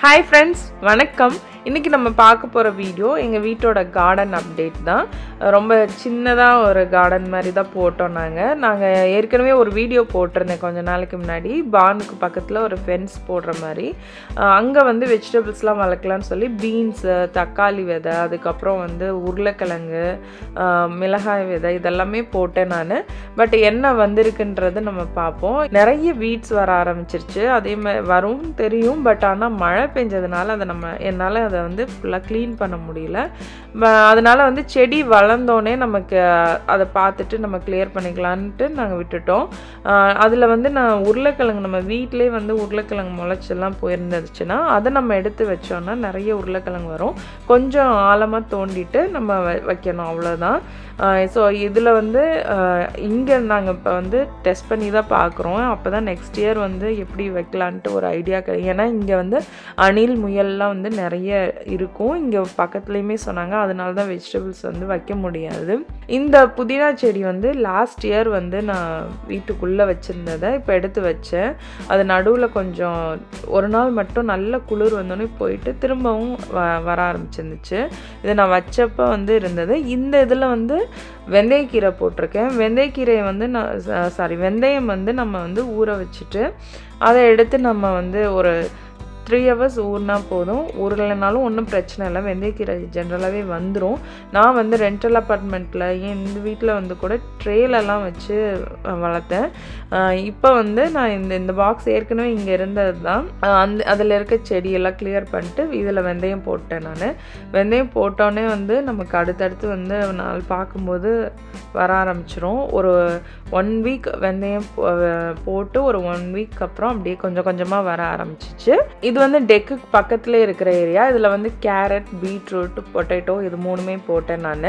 Hi friends வணக்கம் இன்றைக்கி நம்ம பார்க்க போகிற வீடியோ எங்கள் வீட்டோட கார்டன் அப்டேட் தான் ரொம்ப சின்னதாக ஒரு கார்டன் மாதிரி தான் போட்டோம் நாங்கள் நாங்கள் ஏற்கனவே ஒரு வீடியோ போட்டிருந்தேன் கொஞ்ச நாளைக்கு முன்னாடி பானுக்கு பக்கத்தில் ஒரு ஃபென்ஸ் போடுற மாதிரி அங்கே வந்து வெஜிடபிள்ஸ்லாம் வளர்க்கலாம்னு சொல்லி பீன்ஸு தக்காளி விதை அதுக்கப்புறம் வந்து உருளைக்கிழங்கு ஆஹ், மிளகாய் விதை இதெல்லாமே போட்டேன் நான் பட் என்ன வந்திருக்குன்றது நம்ம பார்ப்போம் நிறைய வீட்ஸ் வர ஆரம்பிச்சிருச்சு அதே மாதிரி வரும் தெரியும் பட் ஆனால் மழை பெஞ்சதுனால அதை நம்ம என்னால் அதை வந்து ஃபுல்லாக க்ளீன் பண்ண முடியல ம- அதனால வந்து செடி வளர்ந்தோடனே நமக்கு அதை பார்த்துட்டு நம்ம கிளியர் பண்ணிக்கலான்ட்டு நாங்கள் விட்டுட்டோம் அதில் வந்து நான் உருளைக்கிழங்கு நம்ம வீட்டிலே வந்து உருளைக்கிழங்கு முளைச்செல்லாம் போயிருந்துச்சுன்னா அதை நம்ம எடுத்து வச்சோம்னா நிறைய உருளைக்கிழங்கு வரும் கொஞ்சம் ஆழமாக தோண்டிட்டு நம்ம வ- வைக்கணும் அவ்வளோதான் ஸோ இதில் வந்து இங்கே நாங்கள் இப்போ வந்து டெஸ்ட் பண்ணி தான் பார்க்குறோம் அப்போ தான் நெக்ஸ்ட் இயர் வந்து எப்படி வைக்கலான்ட்டு ஒரு ஐடியா கிடை ஏன்னா இங்கே வந்து அணில் முயல்லாம் வந்து நிறைய இருக்கும் இங்கே பக்கத்துலேயுமே சொன்னாங்க அதனால தான் வெஜிடபிள்ஸ் வந்து வைக்க முடியாது இந்த புதினா செடி வந்து லாஸ்ட் இயர் வந்து நான் வீட்டுக்குள்ளே வச்சுருந்ததை இப்போ எடுத்து வச்சேன் அது நடுவில் கொஞ்சம் ஒரு நாள் மட்டும் நல்ல குளிர் வந்தோடனே போயிட்டு திரும்பவும் வ வர ஆரம்பிச்சிருந்துச்சு இதை நான் வச்சப்போ வந்து இருந்தது இந்த இதில் வந்து வெந்தயக்கீரை போட்டிருக்கேன் வெந்தயக்கீரையை வந்து நான் சாரி வெந்தயம் வந்து நம்ம வந்து ஊற வச்சுட்டு அதை எடுத்து நம்ம வந்து ஒரு த்ரீ ஹவர்ஸ் ஊறினா போதும் ஊறலைனாலும் ஒன்றும் பிரச்சனை இல்லை வெந்தயக்கீரை ஜென்ரலாகவே வந்துடும் நான் வந்து ரெண்டல் அப்பார்ட்மெண்ட்டில் ஏன் இந்த வீட்டில் வந்து கூட ட்ரேலெல்லாம் வச்சு அஹ், வளர்த்தேன் இப்போ வந்து நான் இந்த இந்த பாக்ஸ் ஏற்கனவே இங்கே இருந்தது தான் அஹ், அந்த அதில் இருக்க செடியெல்லாம் கிளியர் பண்ணிட்டு இதில் வெந்தயம் போட்டேன் நான் வெந்தயம் போட்டோன்னே வந்து நமக்கு அடுத்தடுத்து வந்து நாள் பார்க்கும்போது வர ஆரம்பிச்சிரும் ஒரு ஒன் வீக் வெந்தயம் போ- அஹ் போட்டு ஒரு ஒன் வீக் அப்புறம் அப்படியே கொஞ்சம் கொஞ்சமாக வர ஆரம்பிச்சிச்சு இது வந்து டெக்குக்கு பக்கத்துலேயே இருக்கிற ஏரியா இதில் வந்து கேரட் பீட்ரூட் பொட்டேட்டோ இது மூணுமே போட்டேன் நான்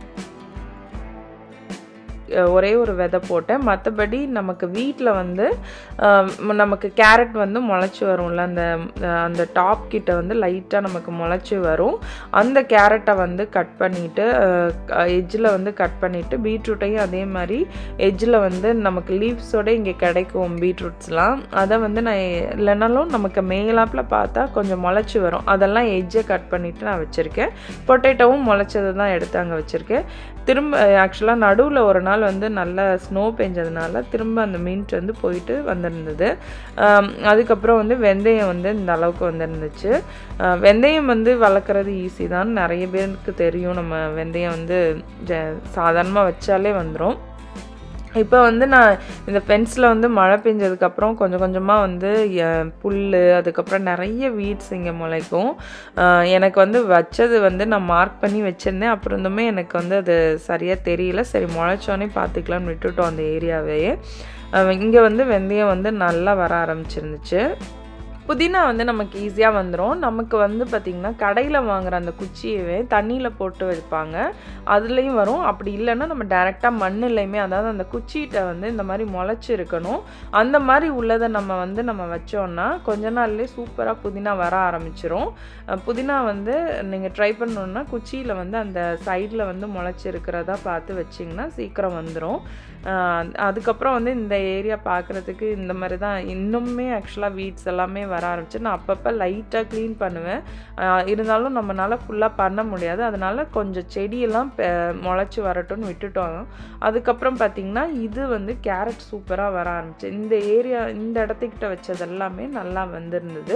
ஒரே ஒரு விதை போட்டேன் மற்றபடி நமக்கு வீட்டில் வந்து ஆம், நமக்கு கேரட் வந்து முளைச்சி வரும்ல அந்த அஹ், அந்த டாப் கிட்ட வந்து லைட்டாக நமக்கு முளைச்சி வரும் அந்த கேரட்டை வந்து கட் பண்ணிவிட்டு எட்ஜில் வந்து கட் பண்ணிவிட்டு பீட்ரூட்டையும் அதே மாதிரி எட்ஜில் வந்து நமக்கு லீவ்ஸோட இங்கே கிடைக்கும் பீட்ரூட்ஸ்லாம் அதை வந்து நான் இல்லைனாலும் நமக்கு மேலாப்பில் பார்த்தா கொஞ்சம் முளைச்சி வரும் அதெல்லாம் எட்ஜை கட் பண்ணிவிட்டு நான் வச்சுருக்கேன் பொட்டேட்டோவும் முளைச்சது தான் எடுத்து அங்கே வச்சுருக்கேன் திரும்ப ஆக்சுவலாக நடுவில் ஒரு நாள் வந்து நல்ல ஸ்னோ பெஞ்சதுனால திரும்ப அந்த மின்ட் வந்து போயிட்டு வந்திருந்தது ஆம், அதுக்கப்புறம் வந்து வெந்தயம் வந்து இந்த அளவுக்கு வந்திருந்துச்சு ஆ, வெந்தயம் வந்து வளர்க்குறது ஈஸி தான் நிறைய பேருக்கு தெரியும் நம்ம வெந்தயம் வந்து சாதாரணமாக வச்சாலே வந்துடும் இப்போ வந்து நான் இந்த ஃபென்ஸில் வந்து மழை பெஞ்சதுக்கப்புறம் கொஞ்சம் கொஞ்சமாக வந்து எ- புல் அதுக்கப்புறம் நிறைய வீட்ஸ் இங்கே முளைக்கும் ஆஹ் எனக்கு வந்து வச்சது வந்து நான் மார்க் பண்ணி வச்சுருந்தேன் அப்புறந்துமே எனக்கு வந்து அது சரியாக தெரியல சரி முளைச்சோன்னே பார்த்துக்கலாம்னு விட்டுட்டோம் அந்த ஏரியாவே இங்கே வந்து வெந்தயம் வந்து நல்லா வர ஆரம்பிச்சிருந்துச்சு புதினா வந்து நமக்கு ஈஸியாக வந்துடும் நமக்கு வந்து பார்த்திங்கன்னா கடையில் வாங்குற அந்த குச்சியவே தண்ணியில் போட்டு வைப்பாங்க அதுலேயும் வரும் அப்படி இல்லைன்னா நம்ம டேரெக்டாக மண்ணுலையுமே அதாவது அந்த குச்சிகிட்ட வந்து இந்த மாதிரி முளைச்சி இருக்கணும் அந்த மாதிரி உள்ளதை நம்ம வந்து நம்ம வச்சோம்னா கொஞ்ச நாள்லேயே சூப்பராக புதினா வர ஆரம்பிச்சிரும் அஹ் புதினா வந்து நீங்கள் ட்ரை பண்ணணுன்னா குச்சியில் வந்து அந்த சைடில் வந்து முளைச்சி இருக்கிறதா பார்த்து வச்சிங்கன்னா சீக்கிரம் வந்துடும் அதுக்கப்புறம் வந்து இந்த ஏரியா பார்க்குறதுக்கு இந்த மாதிரி தான் இன்னுமே ஆக்சுவலாக வீட்ஸ் எல்லாமே வர ஆரம்பிச்சு நான் அப்பப்போ லைட்டாக க்ளீன் பண்ணுவேன் ஆஹ் இருந்தாலும் நம்மளால் ஃபுல்லாக பண்ண முடியாது அதனால கொஞ்சம் செடியெல்லாம் பெ- முளைச்சி வரட்டும்னு விட்டுட்டோம் அதுக்கப்புறம் பார்த்திங்கன்னா இது வந்து கேரட் சூப்பராக வர ஆரம்பிச்சு இந்த ஏரியா இந்த இடத்துக்கிட்ட வச்சது எல்லாமே நல்லா வந்திருந்தது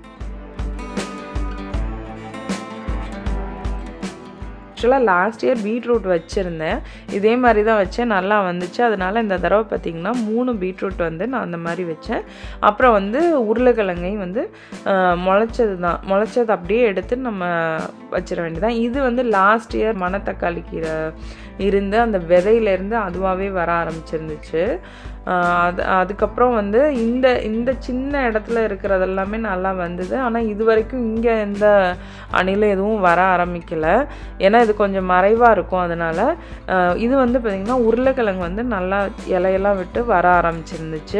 ஆக்சுவலாக லாஸ்ட் இயர் பீட்ரூட் வச்சுருந்தேன் இதே மாதிரி தான் வச்சேன் நல்லா வந்துச்சு அதனால் இந்த தடவை பார்த்திங்கன்னா மூணு பீட்ரூட் வந்து நான் அந்த மாதிரி வச்சேன் அப்புறம் வந்து உருளைக்கிழங்கையும் வந்து ஆஹ், முளைச்சது தான் முளைச்சது அப்படியே எடுத்து நம்ம வச்சிட வேண்டியதான் இது வந்து லாஸ்ட் இயர் மணத்தக்காளி கீரை இருந்து அந்த விதையிலேருந்து அதுவாகவே வர ஆரம்பிச்சிருந்துச்சு ஆஹ் அது அதுக்கப்புறம் வந்து இந்த இந்த சின்ன இடத்துல இருக்கிறது எல்லாமே நல்லா வந்தது ஆனால் இது வரைக்கும் இங்கே எந்த அணிலும் எதுவும் வர ஆரம்பிக்கலை ஏன்னா இது கொஞ்சம் மறைவாக இருக்கும் அதனால் இது வந்து பார்த்திங்கன்னா உருளைக்கிழங்கு வந்து நல்லா இலையெல்லாம் விட்டு வர ஆரம்பிச்சிருந்துச்சு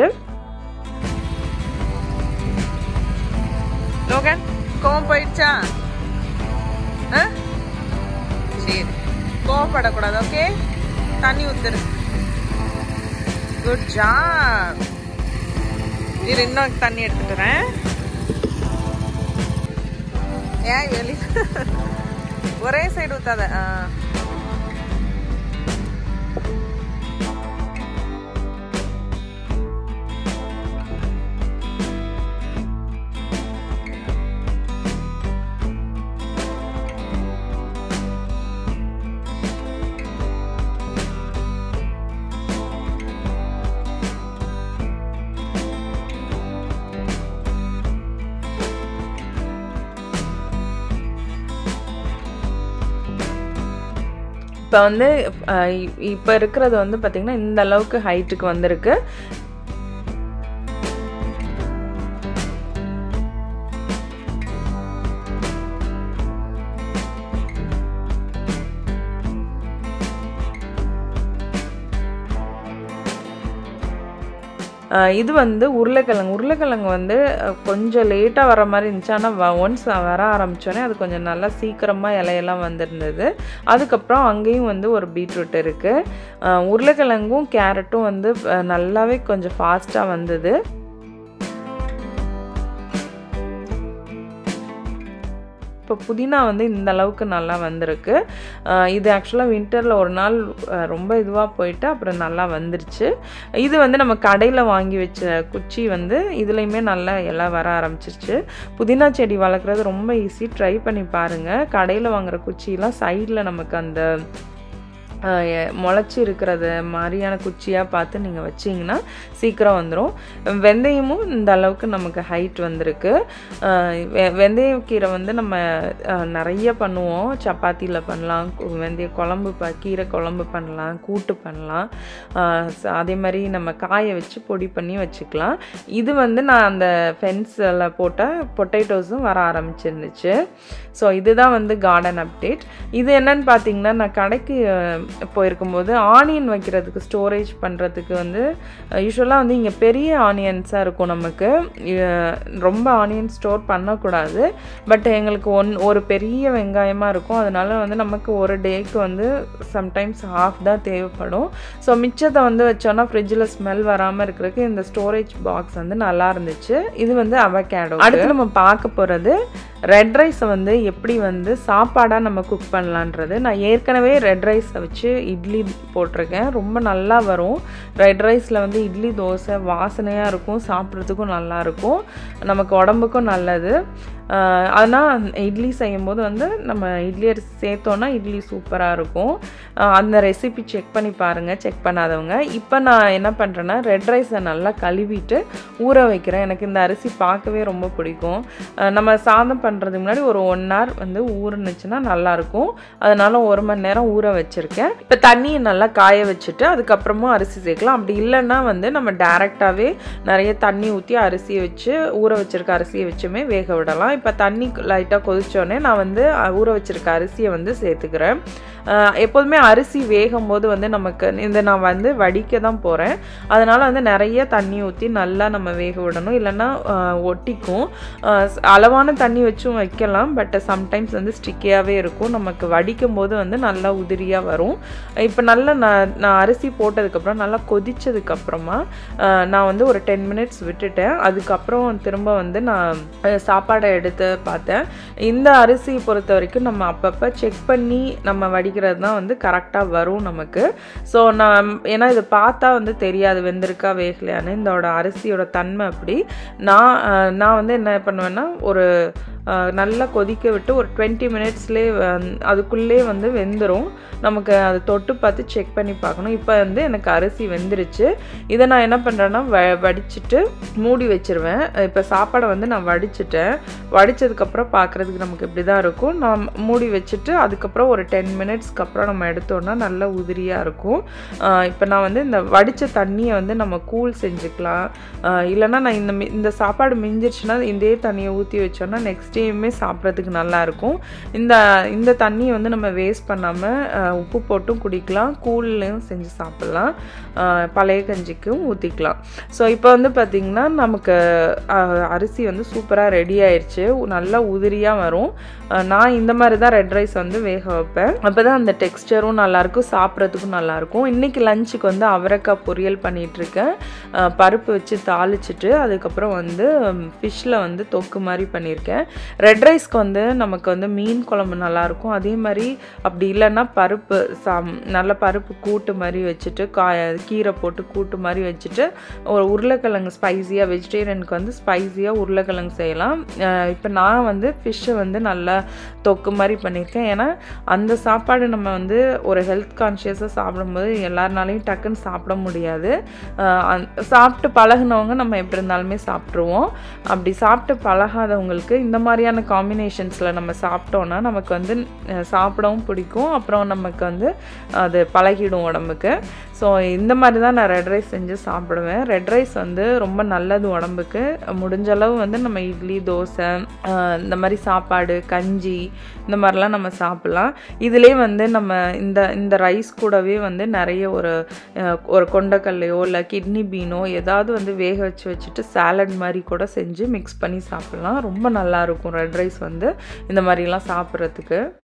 லோகன் கோவம் போயிடுச்சா ஆ? சரி கோவப்படக்கூடாது ஓகே தண்ணி ஊத்துரு குட் ஜாப் இரு இன்னும் தண்ணி எடுத்துட்டுறேன் ஏன் வெளி ஒரே சைடு ஊத்தாத ஆ இப்போ வந்து இப்போ இருக்கிறது வந்து பார்த்திங்கன்னா இந்த அளவுக்கு ஹைட்டுக்கு வந்திருக்கு அஹ் இது வந்து உருளைக்கிழங்கு உருளைக்கிழங்கு வந்து அஹ், கொஞ்சம் லேட்டாக வர மாதிரி இருந்துச்சு ஆனால் ஒன்ஸ் வர ஆரம்பித்தோடனே அது கொஞ்சம் நல்லா சீக்கிரமாக இலையெல்லாம் வந்திருந்தது அதுக்கப்புறம் அங்கேயும் வந்து ஒரு பீட்ரூட் இருக்குது உருளைக்கிழங்கும் கேரட்டும் வந்து அஹ், நல்லாவே கொஞ்சம் ஃபாஸ்ட்டாக வந்தது இப்போ புதினா வந்து இந்த அளவுக்கு நல்லா வந்திருக்கு அஹ் இது ஆக்சுவலாக வின்டரில் ஒரு நாள் அஹ் ரொம்ப இதுவாக போயிட்டு அப்புறம் நல்லா வந்துருச்சு இது வந்து நம்ம கடையில் வாங்கி வச்ச குச்சி வந்து இதுலேயுமே நல்லா எல்லாம் வர ஆரம்பிச்சிருச்சு புதினா செடி வளர்க்குறது ரொம்ப ஈஸி ட்ரை பண்ணி பாருங்கள் கடையில் வாங்குற குச்சியெல்லாம் சைடில் நமக்கு அந்த அஹ் எ- முளைச்சி இருக்கிறது மாதிரியான குச்சியாக பார்த்து நீங்கள் வச்சிங்கன்னா சீக்கிரம் வந்துடும் வெந்தயமும் இந்த அளவுக்கு நமக்கு ஹைட் வந்திருக்கு அஹ் வெ- வெந்தயக்கீரை வந்து நம்ம அஹ், நிறைய பண்ணுவோம் சப்பாத்தியில் பண்ணலாம் கு- வெந்தய குழம்பு ப கீரை குழம்பு பண்ணலாம் கூட்டு பண்ணலாம் அஹ் ச- அதே மாதிரி நம்ம காய வச்சு பொடி பண்ணி வச்சுக்கலாம் இது வந்து நான் அந்த ஃபென்ஸில் போட்ட பொட்டேட்டோஸும் வர ஆரம்பிச்சிருந்துச்சு ஸோ இதுதான் வந்து கார்டன் அப்டேட் இது என்னன்னு பார்த்தீங்கன்னா நான் கடைக்கு அஹ், போயிருக்கும்போது ஆனியன் வைக்கிறதுக்கு ஸ்டோரேஜ் பண்ணுறதுக்கு வந்து யூஸ்வலாக வந்து இங்கே பெரிய ஆனியன்ஸாக இருக்கும் நமக்கு அஹ், ரொம்ப ஆனியன் ஸ்டோர் பண்ணக்கூடாது பட் எங்களுக்கு ஒன் ஒரு பெரிய வெங்காயமாக இருக்கும் அதனால வந்து நமக்கு ஒரு டேக்கு வந்து சம்டைம்ஸ் ஹாஃப் தான் தேவைப்படும் ஸோ மிச்சத்தை வந்து வச்சோன்னா ஃப்ரிட்ஜில் ஸ்மெல் வராமல் இருக்கிறதுக்கு இந்த ஸ்டோரேஜ் பாக்ஸ் வந்து நல்லா இருந்துச்சு இது வந்து அவகேடோ அடுத்து நம்ம பார்க்க போகிறது ரெட் ரைஸை வந்து எப்படி வந்து சாப்பாடாக நம்ம குக் பண்ணலான்றது நான் ஏற்கனவே ரெட் ரைஸை வச்சு இட்லி போட்டிருக்கேன் ரொம்ப நல்லா வரும் ரெட் ரைஸில் வந்து இட்லி தோசை வாசனையாக இருக்கும் சாப்பிட்றதுக்கும் நல்லா இருக்கும் நமக்கு உடம்புக்கும் நல்லது ஆஹ் ஆனால் இட்லி செய்யும்போது வந்து நம்ம இட்லி அரிசி சேர்த்தோன்னா இட்லி சூப்பராக இருக்கும் ஆஹ் அந்த ரெசிபி செக் பண்ணி பாருங்கள் செக் பண்ணாதவங்க இப்போ நான் என்ன பண்ணுறேன்னா ரெட் ரைஸை நல்லா கழுவிட்டு ஊற வைக்கிறேன் எனக்கு இந்த அரிசி பார்க்கவே ரொம்ப பிடிக்கும் ஆஹ் நம்ம சாதம் பண்ணுறதுக்கு முன்னாடி ஒரு ஒன் ஹவர் வந்து ஊறுனுச்சுன்னா நல்லாயிருக்கும் அதனால ஒரு மணி நேரம் ஊற வச்சுருக்கேன் இப்போ தண்ணியை நல்லா காய வச்சுட்டு அதுக்கப்புறமா அரிசி சேர்க்கலாம் அப்படி இல்லைன்னா வந்து நம்ம டேரெக்டாகவே நிறைய தண்ணி ஊற்றி அரிசியை வச்சு ஊற வச்சிருக்க அரிசியை வச்சுமே வேக விடலாம் இப்போ தண்ணி லைட்டாக கொதிச்சோடனே நான் வந்து அஹ், ஊற வச்சிருக்க அரிசியை வந்து சேர்த்துக்கிறேன் அஹ், எப்போதுமே அரிசி வேகும் போது வந்து நமக்கு இந்த நான் வந்து வடிக்க தான் போகிறேன் அதனால் வந்து நிறைய தண்ணி ஊற்றி நல்லா நம்ம வேக விடணும் இல்லைன்னா அஹ், ஒட்டிக்கும் அஹ், ஸ்- அளவான தண்ணி வச்சும் வைக்கலாம் பட் சம்டைம்ஸ் வந்து ஸ்டிக்கியாகவே இருக்கும் நமக்கு வடிக்கும் போது வந்து நல்லா உதிரியாக வரும் இப்போ நல்லா நான் நான் அரிசி போட்டதுக்கப்புறம் நல்லா கொதிச்சதுக்கப்புறமா நான் வந்து ஒரு டென் மினிட்ஸ் விட்டுட்டேன் அதுக்கப்புறம் திரும்ப வந்து நான் அஹ், சாப்பாடை எடுத்து பார்த்தேன் இந்த அரிசியை பொறுத்த வரைக்கும் நம்ம அப்பப்போ செக் பண்ணி நம்ம வடிக்கிறது தான் வந்து கரெக்டாக வரும் நமக்கு ஸோ நான் ஏன்னா இதை பார்த்தா வந்து தெரியாது வெந்திருக்கா வேகலையான்னு இதோட அரிசியோட தன்மை அப்படி நான் அஹ், நான் வந்து என்ன பண்ணுவேன்னா ஒரு அஹ், நல்லா கொதிக்க விட்டு ஒரு டுவெண்ட்டி மினிட்ஸ்லேயே அதுக்குள்ளே வந்து வெந்துடும் நமக்கு அதை தொட்டு பார்த்து செக் பண்ணி பார்க்கணும் இப்போ வந்து எனக்கு அரிசி வெந்துருச்சு இதை நான் என்ன பண்ணுறேன்னா வ வடிச்சிட்டு மூடி வச்சிருவேன் இப்போ சாப்பாடை வந்து நான் வடிச்சிட்டேன் வடித்ததுக்கப்புறம் பார்க்குறதுக்கு நமக்கு இப்படி தான் இருக்கும் நான் மூடி வச்சுட்டு அதுக்கப்புறம் ஒரு டென் மினிட்ஸ்க்கு அப்புறம் நம்ம எடுத்தோன்னா நல்லா உதிரியாக இருக்கும் இப்போ நான் வந்து இந்த வடித்த தண்ணியை வந்து நம்ம கூல் செஞ்சுக்கலாம் ஆஹ் இல்லைன்னா நான் இந்த மி- இந்த சாப்பாடு மிஞ்சிருச்சுன்னா இதே தண்ணியை ஊற்றி வச்சோன்னா நெக்ஸ்ட் டேயுமே சாப்பிட்றதுக்கு நல்லாயிருக்கும் இந்த இந்த தண்ணியை வந்து நம்ம வேஸ்ட் பண்ணாமல் உப்பு போட்டும் குடிக்கலாம் கூழ்லையும் செஞ்சு சாப்பிட்லாம் ஆஹ் பழைய கஞ்சிக்கும் ஊற்றிக்கலாம் ஸோ இப்போ வந்து பார்த்திங்கன்னா நமக்கு ஆஹ் அரிசி வந்து சூப்பராக ரெடி ஆயிடுச்சு நல்லா உதிரியாக வரும் ஆஹ் நான் இந்த மாதிரி தான் ரெட் ரைஸ் வந்து வேக வைப்பேன் அப்போ தான் அந்த டெக்ஸ்டரும் நல்லாயிருக்கும் சாப்பிட்றதுக்கும் நல்லாயிருக்கும் இன்றைக்கி லஞ்சுக்கு வந்து அவரைக்காய் பொரியல் பண்ணிகிட்ருக்கேன் பருப்பு வச்சு தாளிச்சிட்டு அதுக்கப்புறம் வந்து ஃபிஷ்ஷில் வந்து தொக்கு மாதிரி பண்ணியிருக்கேன் ரெட் ரைஸ்க்கு வந்து நமக்கு வந்து மீன் குழம்பு நல்லாயிருக்கும் அதே மாதிரி அப்படி இல்லைன்னா பருப்பு சாம் நல்ல பருப்பு கூட்டு மாதிரி வச்சுட்டு காய கீரை போட்டு கூட்டு மாதிரி வச்சுட்டு ஒரு உருளைக்கிழங்கு ஸ்பைஸியாக வெஜிடேரியனுக்கு வந்து ஸ்பைஸியாக உருளைக்கிழங்கு செய்யலாம் இப்போ நான் வந்து ஃபிஷ்ஷை வந்து நல்லா தொக்கு மாதிரி பண்ணியிருக்கேன் ஏன்னா அந்த சாப்பாடு நம்ம வந்து ஒரு ஹெல்த் கான்ஷியஸாக சாப்பிடும்போது எல்லாருனாலையும் டக்குன்னு சாப்பிட முடியாது அஹ் அந்த- சாப்பிட்டு பழகுனவங்க நம்ம எப்படி இருந்தாலுமே சாப்பிட்ருவோம் அப்படி சாப்பிட்டு பழகாதவங்களுக்கு இந்த மாதிரியான காம்பினேஷன்ஸில் நம்ம சாப்பிட்டோன்னா நமக்கு வந்து அஹ், சாப்பிடவும் பிடிக்கும் அப்புறம் நமக்கு வந்து அது பழகிடும் உடம்புக்கு ஸோ இந்த மாதிரி தான் நான் ரெட் ரைஸ் செஞ்சு சாப்பிடுவேன் ரெட் ரைஸ் வந்து ரொம்ப நல்லது உடம்புக்கு முடிஞ்ச அளவு வந்து நம்ம இட்லி தோசை அஹ், இந்த மாதிரி சாப்பாடு கஞ்சி இந்த மாதிரிலாம் நம்ம சாப்பிட்லாம் இதிலே வந்து நம்ம இந்த இந்த ரைஸ் கூடவே வந்து நிறைய ஒரு அஹ், ஒரு கொண்டக்கல்லையோ இல்லை கிட்னி பீனோ ஏதாவது வந்து வேக வச்சு வச்சுட்டு சாலட் மாதிரி கூட செஞ்சு மிக்ஸ் பண்ணி சாப்பிட்லாம் ரொம்ப நல்லா இருக்கும் ரெட் ரைஸ் வந்து இந்த மாதிரிலாம் சாப்பிட்றதுக்கு